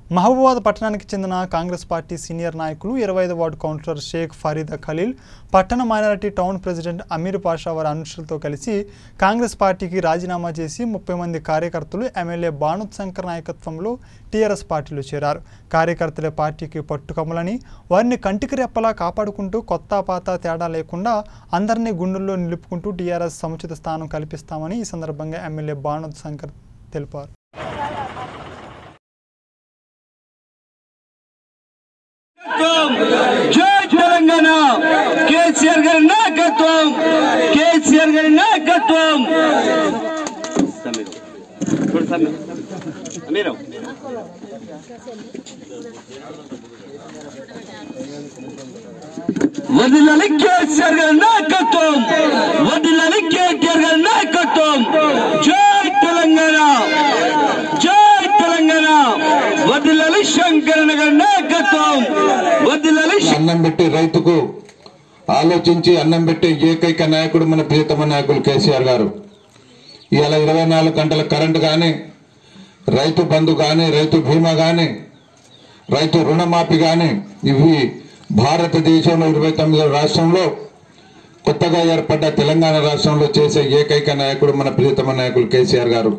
మహబూబాద్ పట్టణానికి చెందిన Congress party senior నాయకులు ఇరవై ఐదు వార్డు కౌన్సిలర్ షేక్ ఫరీదా ఖలీల్ పట్టణ minority town president Ameer Pasha వారి అనుచరులతో కలిసి కాంగ్రెస్ పార్టీకి రాజీనామా చేసి ముప్పై మంది కార్యకర్తలు ఎమ్మెల్యే భానుత్ శంకర్ నాయకత్వంలో టీఆర్ఎస్ పార్టీలో చేరారు కార్యకర్తలే పార్టీకి పట్టుకమ్మలని వారిని కంటికి రెప్పలా కాపాడుకుంటూ కొత్త పాత తేడా లేకుండా అందరినీ గుండెల్లో నిలుపుకుంటూ టీఆర్ఎస్ సముచిత స్థానం కల్పిస్తామని ఈ సందర్భంగా ఎమ్మెల్యే భానుత్ శంకర్ తెలిపారు జై తెలంగాణ కేసీఆర్ గారి నాయకత్వం కేసీఆర్ గారి నాయకత్వం మీరు వదిలాలి కేసీఆర్ గారి నాయకత్వం వదిలాలి కేటీఆర్ గారి నాయకత్వం జై తెలంగాణ జై తెలంగాణ వదిలాలి శంకరణ గారి నాయకత్వం వదిలాలి అన్నం పెట్టి రైతుకు ఆలోచించి అన్నం పెట్టే ఏకైక నాయకుడు మన ప్రియతమ నాయకులు కేసీఆర్ గారు ఇవాళ ఇరవై నాలుగు గంటల కరెంటు కానీ రైతు బంధు కానీ రైతు బీమా కానీ రైతు రుణమాఫీ కానీ ఇవి భారతదేశంలో ఇరవై తొమ్మిదో రాష్ట్రంలో కొత్తగా ఏర్పడ్డ తెలంగాణ రాష్ట్రంలో చేసే ఏకైక నాయకుడు మన ప్రియతమ నాయకులు కేసీఆర్ గారు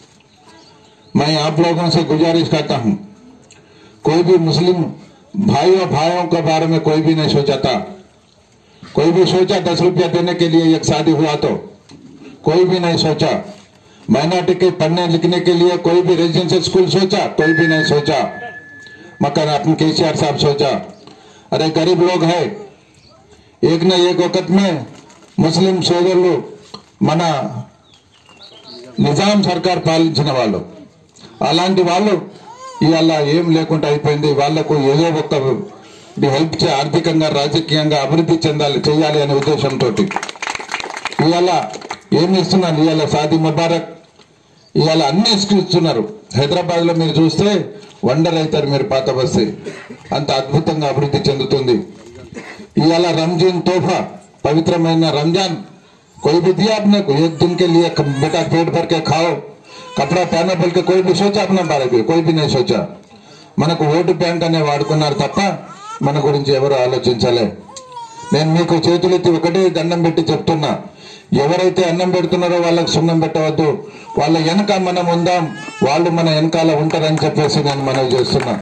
मैं आप लोगों से गुजारिश करता हूं कोई भी मुस्लिम भाइयों भाइयों के बारे में कोई भी नहीं सोचा था कोई भी सोचा दस रुपया देने के लिए एक शादी हुआ तो कोई भी नहीं सोचा माइनॉरिटी के पढ़ने लिखने के लिए कोई भी रेजिडेंशियल स्कूल सोचा कोई भी नहीं सोचा मगर अपन केसीआर साहब सोचा अरे गरीब लोग है एक न एक वक्त में ముస్లిం సోదరులు మన నిజాం సర్కార్ పాలించిన వాళ్ళు అలాంటి వాళ్ళు ఇవాళ ఏం లేకుండా అయిపోయింది వాళ్లకు ఏదో ఒక హెల్ప్ చే ఆర్థికంగా రాజకీయంగా అభివృద్ధి చెందాలి చేయాలి అనే ఉద్దేశంతో ఇవాళ ఏం ఇస్తున్నారు ఇవాళ సాది ముబారక్ ఇవాళ అన్ని ఇస్తున్నారు హైదరాబాద్ లో మీరు చూస్తే వండర్ అవుతారు మీరు పాత బస్సు అంత అద్భుతంగా అభివృద్ధి చెందుతుంది ఇవాళ రంజాన్ తోఫా పవిత్రమైన రంజాన్ कोई भी दिया आपने को एक दिन के लिए बेटा पेट भर के खाओ कपड़ा पहनो बोल के कोई भी सोचा अपने बारे में कोई भी नहीं सोचा మనకు ఓటు బ్యాంక్ అనే వాడుకున్నారు తప్ప మన గురించి ఎవరు ఆలోచించలే నేను మీకు చేతులెత్తి ఒకటే దండం పెట్టి చెప్తున్నా ఎవరైతే అన్నం పెడుతున్నారో వాళ్ళకి సున్నం పెట్టవద్దు వాళ్ళ వెనక మనం ఉందాం వాళ్ళు మన వెనకాల ఉంటారని చెప్పేసి నేను మనవి చేస్తున్నా